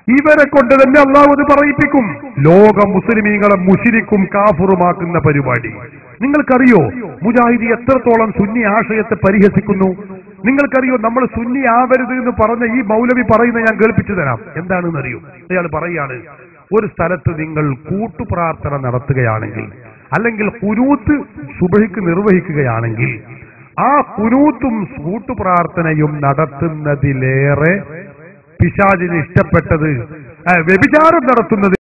ഇവരെ കൊണ്ട് തന്നെ അള്ളാഹു അത് പറയിപ്പിക്കും ലോക മുസ്ലിമീങ്ങളെ മുഷിരിക്കും കാഫുറുമാക്കുന്ന പരിപാടി നിങ്ങൾക്കറിയോ മുജാഹിദി എത്രത്തോളം സുന്നി ആശയത്തെ പരിഹസിക്കുന്നു നിങ്ങൾക്കറിയോ നമ്മൾ സുന്നി ആവരുത് എന്ന് പറഞ്ഞ ഈ മൗലവി പറയുന്ന ഞാൻ കേൾപ്പിച്ചു തരാം എന്താണെന്ന് അറിയോ അയാൾ പറയാണ് ഒരു സ്ഥലത്ത് നിങ്ങൾ കൂട്ടുപ്രാർത്ഥന നടത്തുകയാണെങ്കിൽ അല്ലെങ്കിൽ കുനൂത്ത് സുബഹിക്ക് നിർവഹിക്കുകയാണെങ്കിൽ ആ കുനൂത്തും കൂട്ടുപ്രാർത്ഥനയും നടത്തുന്നതിലേറെ പിശാചിന് ഇഷ്ടപ്പെട്ടത് ആ, വ്യഭിചാരം നടത്തുന്നത്